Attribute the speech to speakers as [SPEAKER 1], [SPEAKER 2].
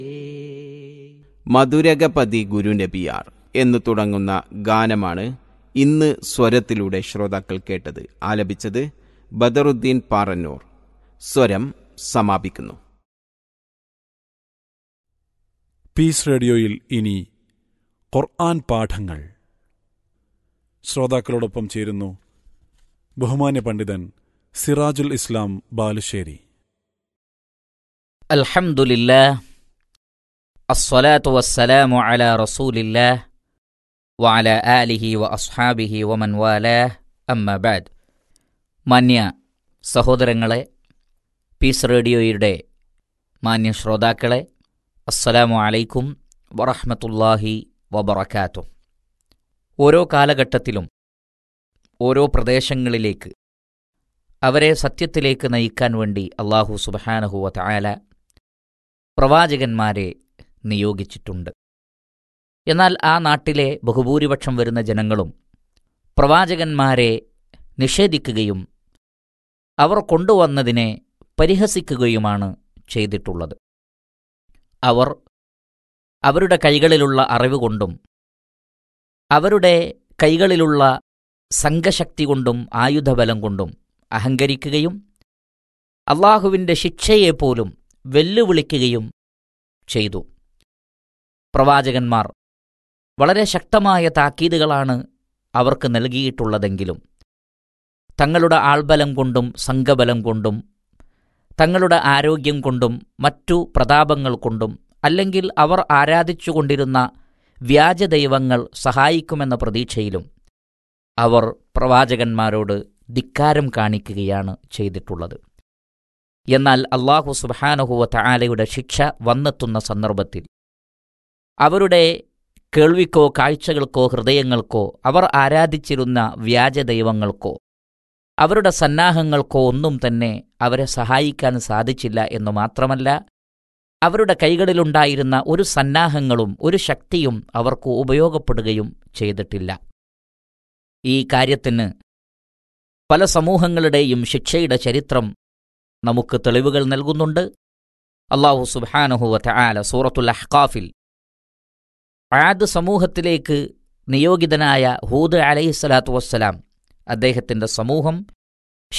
[SPEAKER 1] മധുരകപതി ഗുരുനബിയാർ എന്ന് തുടങ്ങുന്ന ഗാനമാണ് ഇന്ന് സ്വരത്തിലൂടെ ശ്രോതാക്കൾ കേട്ടത് ആലപിച്ചത് ബദറുദ്ദീൻ പാറന്നൂർ സ്വരം സമാപിക്കുന്നു
[SPEAKER 2] പീസ് റേഡിയോയിൽ ഇനി ഖുർആൻ പാഠങ്ങൾ ശ്രോതാക്കളോടൊപ്പം ചേരുന്നു ബഹുമാന്യ പണ്ഡിതൻ സിറാജുൽ ഇസ്ലാം ബാലുശ്ശേരി
[SPEAKER 3] الحمد لله الصلاة والسلام على رسول الله وعلى آله وأصحابه ومن والاه أما بعد മാന്യ സഹോദരങ്ങളെ പീസ് റേഡിയോയുടെ മാന്യ ശ്രോതാക്കളെ അസ്സലാമു അലൈക്കും വറഹ്മത്തുള്ളാഹി വബറകാതുഹു ഓരോ കാലഘട്ടത്തിലും ഓരോ പ്രദേശങ്ങളിലേക്ക് അവരെ സത്യത്തിലേക്ക് നയിക്കാൻ വേണ്ടി അള്ളാഹു സുബഹാനഹുവ തആല പ്രവാചകന്മാരെ നിയോഗിച്ചിട്ടുണ്ട് എന്നാൽ ആ നാട്ടിലെ ബഹുഭൂരിപക്ഷം വരുന്ന ജനങ്ങളും പ്രവാചകന്മാരെ നിഷേധിക്കുകയും അവർ കൊണ്ടുവന്നതിനെ പരിഹസിക്കുകയുമാണ് ചെയ്തിട്ടുള്ളത് അവർ അവരുടെ കൈകളിലുള്ള അറിവ് കൊണ്ടും അവരുടെ കൈകളിലുള്ള സംഘശക്തി കൊണ്ടും ആയുധബലം കൊണ്ടും അഹങ്കരിക്കുകയും അള്ളാഹുവിൻ്റെ ശിക്ഷയെപ്പോലും വെല്ലുവിളിക്കുകയും ചെയ്തു പ്രവാചകന്മാർ വളരെ ശക്തമായ താക്കീതുകളാണ് അവർക്ക് നൽകിയിട്ടുള്ളതെങ്കിലും തങ്ങളുടെ ആൾബലം കൊണ്ടും സംഘബലം കൊണ്ടും തങ്ങളുടെ ആരോഗ്യം കൊണ്ടും മറ്റു പ്രതാപങ്ങൾ കൊണ്ടും അല്ലെങ്കിൽ അവർ ആരാധിച്ചുകൊണ്ടിരുന്ന വ്യാജദൈവങ്ങൾ സഹായിക്കുമെന്ന പ്രതീക്ഷയിലും അവർ പ്രവാചകന്മാരോട് ധിക്കാരം കാണിക്കുകയാണ് ചെയ്തിട്ടുള്ളത് എന്നാൽ അള്ളാഹു സുബാനഹുവ തആലയുടെ ശിക്ഷ വന്നെത്തുന്ന സന്ദർഭത്തിൽ അവരുടെ കേൾവിക്കോ കാഴ്ചകൾക്കോ ഹൃദയങ്ങൾക്കോ അവർ ആരാധിച്ചിരുന്ന വ്യാജദൈവങ്ങൾക്കോ അവരുടെ സന്നാഹങ്ങൾക്കോ ഒന്നും തന്നെ അവരെ സഹായിക്കാൻ സാധിച്ചില്ല എന്നു മാത്രമല്ല അവരുടെ കൈകളിലുണ്ടായിരുന്ന ഒരു സന്നാഹങ്ങളും ഒരു ശക്തിയും അവർക്ക് ഉപയോഗപ്പെടുകയും ചെയ്തിട്ടില്ല ഈ കാര്യത്തിന് പല സമൂഹങ്ങളുടെയും ശിക്ഷയുടെ ചരിത്രം നമുക്ക് തെളിവുകൾ നൽകുന്നുണ്ട് അള്ളാഹു സുബാനഹുവ തആല സൂറത്തുൽ അഹ്കാഫിൽ ആദ് സമൂഹത്തിലേക്ക് നിയോഗിതനായ ഹൂദ് അലൈഹിസ്സലാത്തു വസ്സലാം അദ്ദേഹത്തിൻ്റെ സമൂഹം